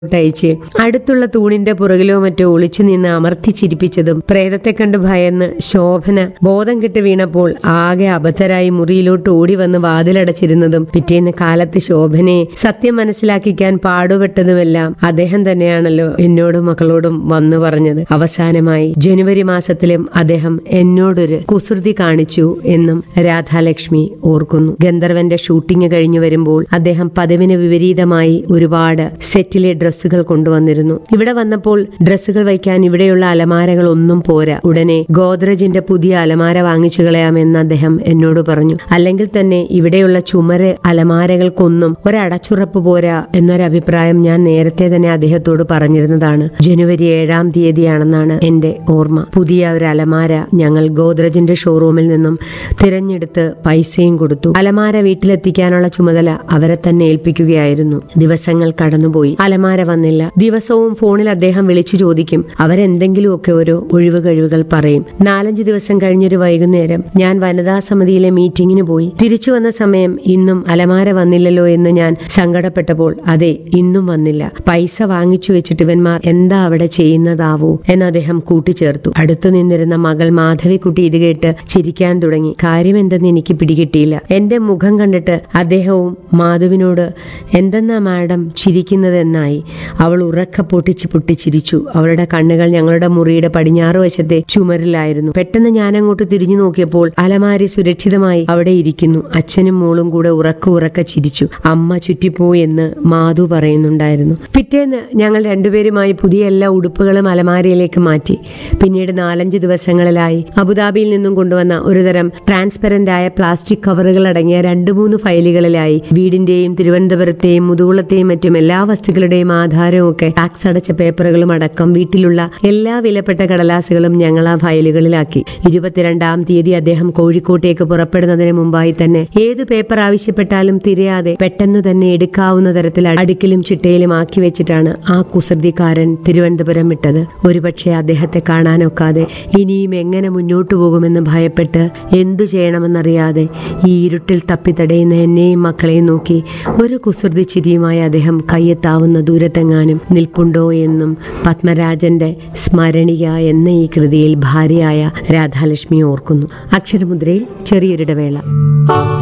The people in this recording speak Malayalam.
ട്ടയച്ച് അടുത്തുള്ള തൂണിന്റെ പുറകിലോ മറ്റോ ഒളിച്ചു നിന്ന് അമർത്തി ചിരിപ്പിച്ചതും പ്രേതത്തെ കണ്ട് ഭയന്ന് ശോഭന ബോധം കെട്ട് വീണപ്പോൾ ആകെ അബദ്ധരായി മുറിയിലോട്ട് ഓടി വന്ന് വാതിലടച്ചിരുന്നതും പിറ്റേന്ന് കാലത്ത് ശോഭനയെ സത്യം മനസ്സിലാക്കിക്കാൻ പാടുപെട്ടതുമെല്ലാം അദ്ദേഹം തന്നെയാണല്ലോ എന്നോടും മക്കളോടും വന്നു പറഞ്ഞത് അവസാനമായി ജനുവരി മാസത്തിലും അദ്ദേഹം എന്നോടൊരു കുസൃതി കാണിച്ചു എന്നും രാധാലക്ഷ്മി ഓർക്കുന്നു ഗന്ധർവന്റെ ഷൂട്ടിംഗ് കഴിഞ്ഞു വരുമ്പോൾ അദ്ദേഹം പതിവിന് വിപരീതമായി ഒരുപാട് സെറ്റിലെ ഡ്രസ്സുകൾ കൊണ്ടുവന്നിരുന്നു ഇവിടെ വന്നപ്പോൾ ഡ്രസ്സുകൾ വയ്ക്കാൻ ഇവിടെയുള്ള അലമാരകൾ ഒന്നും പോരാ ഉടനെ ഗോദ്രജിന്റെ പുതിയ അലമാര വാങ്ങിച്ചു കളയാമെന്ന് അദ്ദേഹം എന്നോട് പറഞ്ഞു അല്ലെങ്കിൽ തന്നെ ഇവിടെയുള്ള ചുമര് അലമാരകൾക്കൊന്നും ഒരടച്ചുറപ്പ് പോരാ എന്നൊരഭിപ്രായം ഞാൻ നേരത്തെ തന്നെ അദ്ദേഹത്തോട് പറഞ്ഞിരുന്നതാണ് ജനുവരി ഏഴാം തീയതിയാണെന്നാണ് എന്റെ ഓർമ്മ പുതിയ ഒരു അലമാര ഞങ്ങൾ ഗോദ്രജിന്റെ ഷോറൂമിൽ നിന്നും തിരഞ്ഞെടുത്ത് പൈസയും കൊടുത്തു അലമാര വീട്ടിലെത്തിക്കാനുള്ള ചുമതല അവരെ തന്നെ ഏൽപ്പിക്കുകയായിരുന്നു ദിവസങ്ങൾ കടന്നുപോയി അലമാര വന്നില്ല ദിവസവും ഫോണിൽ അദ്ദേഹം വിളിച്ചു ചോദിക്കും അവരെന്തെങ്കിലുമൊക്കെ ഓരോ ഒഴിവ് കഴിവുകൾ പറയും നാലഞ്ച് ദിവസം കഴിഞ്ഞൊരു വൈകുന്നേരം ഞാൻ വനിതാ സമിതിയിലെ മീറ്റിംഗിന് പോയി തിരിച്ചു വന്ന സമയം ഇന്നും അലമാര വന്നില്ലല്ലോ എന്ന് ഞാൻ സങ്കടപ്പെട്ടപ്പോൾ അതെ ഇന്നും വന്നില്ല പൈസ വാങ്ങിച്ചു വെച്ചിട്ട് ഇവന്മാർ എന്താ അവിടെ ചെയ്യുന്നതാവോ എന്ന് അദ്ദേഹം കൂട്ടിച്ചേർത്തു അടുത്തു നിന്നിരുന്ന മകൾ മാധവിക്കുട്ടി ഇത് കേട്ട് ചിരിക്കാൻ തുടങ്ങി കാര്യം എന്തെന്ന് എനിക്ക് പിടികിട്ടിയില്ല എന്റെ മുഖം കണ്ടിട്ട് അദ്ദേഹവും മാധുവിനോട് എന്തെന്നാ മാഡം ചിരിക്കുന്നതെന്നായി അവൾ ഉറക്ക പൊട്ടിച്ച് പൊട്ടിച്ചിരിച്ചു അവളുടെ കണ്ണുകൾ ഞങ്ങളുടെ മുറിയുടെ പടിഞ്ഞാറ് വശത്തെ ചുമരിലായിരുന്നു പെട്ടെന്ന് ഞാൻ അങ്ങോട്ട് തിരിഞ്ഞു നോക്കിയപ്പോൾ അലമാരി സുരക്ഷിതമായി അവിടെ ഇരിക്കുന്നു അച്ഛനും മോളും കൂടെ ഉറക്ക ഉറക്ക ചിരിച്ചു അമ്മ ചുറ്റിപ്പോയി എന്ന് മാധു പറയുന്നുണ്ടായിരുന്നു പിറ്റേന്ന് ഞങ്ങൾ രണ്ടുപേരുമായി പുതിയ എല്ലാ ഉടുപ്പുകളും അലമാരയിലേക്ക് മാറ്റി പിന്നീട് നാലഞ്ച് ദിവസങ്ങളിലായി അബുദാബിയിൽ നിന്നും കൊണ്ടുവന്ന ഒരുതരം ട്രാൻസ്പെറന്റ് ആയ പ്ലാസ്റ്റിക് കവറുകൾ അടങ്ങിയ രണ്ട് മൂന്ന് ഫയലുകളിലായി വീടിന്റെയും തിരുവനന്തപുരത്തെയും മുതുകുളത്തെയും മറ്റും എല്ലാ വസ്തുക്കളുടെയും ആധാരവും ഒക്കെ ടാക്സ് അടച്ച പേപ്പറുകളും അടക്കം വീട്ടിലുള്ള എല്ലാ വിലപ്പെട്ട കടലാസുകളും ഞങ്ങൾ ആ ഫയലുകളിലാക്കി ഇരുപത്തിരണ്ടാം തീയതി അദ്ദേഹം കോഴിക്കോട്ടേക്ക് പുറപ്പെടുന്നതിന് മുമ്പായി തന്നെ ഏതു പേപ്പർ ആവശ്യപ്പെട്ടാലും തിരയാതെ പെട്ടെന്ന് തന്നെ എടുക്കാവുന്ന തരത്തിൽ അടുക്കിലും ചിട്ടയിലും ആക്കി വെച്ചിട്ടാണ് ആ കുസൃതിക്കാരൻ തിരുവനന്തപുരം വിട്ടത് ഒരുപക്ഷെ അദ്ദേഹത്തെ കാണാനൊക്കാതെ ഇനിയും എങ്ങനെ മുന്നോട്ടു പോകുമെന്ന് ഭയപ്പെട്ട് എന്തു ചെയ്യണമെന്നറിയാതെ ഈ ഇരുട്ടിൽ തപ്പിത്തടയുന്ന എന്നെയും മക്കളെയും നോക്കി ഒരു കുസൃതി ചിരിയുമായി അദ്ദേഹം കയ്യെത്താവുന്ന ദൂരത്തെങ്ങാനും നിൽപ്പുണ്ടോ എന്നും പത്മരാജന്റെ സ്മരണിക എന്ന ഈ കൃതിയിൽ ഭാര്യയായ രാധാലക്ഷ്മി ഓർക്കുന്നു അക്ഷരമുദ്രയിൽ ചെറിയൊരിടവേള